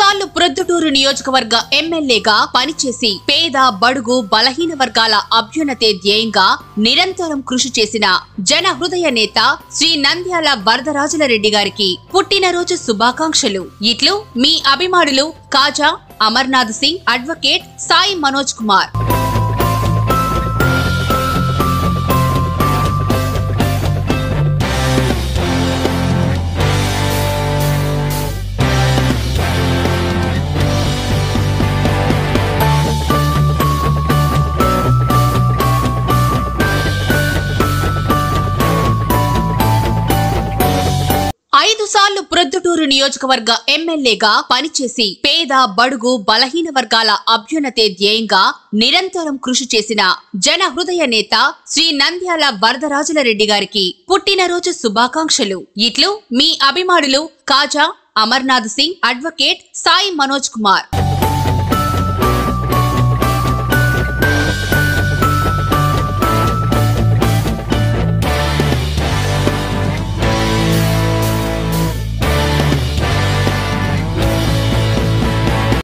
సార్లు ప్రొద్దుటూరు నియోజకవర్గ ఎమ్మెల్యేగా పనిచేసి పేద బడుగు బలహీన వర్గాల అభ్యున్నతే ధ్యేయంగా నిరంతరం కృషి చేసిన జన హృదయ నేత శ్రీ నంద్యాల వరదరాజుల రెడ్డి గారికి పుట్టినరోజు శుభాకాంక్షలు ఇట్లు మీ అభిమానులు కాజా అమర్నాథ్ సింగ్ అడ్వకేట్ సాయి మనోజ్ కుమార్ ఐదు సార్లు ప్రొద్దుటూరు నియోజకవర్గ ఎమ్మెల్యేగా పనిచేసి పేద బడుగు బలహీన వర్గాల అభ్యున్నతే ధ్యేయంగా నిరంతరం కృషి చేసిన జన హృదయ నేత శ్రీ నంద్యాల వరదరాజుల రెడ్డి గారికి పుట్టినరోజు శుభాకాంక్షలు ఇట్లు మీ అభిమానులు కాజా అమర్నాథ్ సింగ్ అడ్వకేట్ సాయి మనోజ్ కుమార్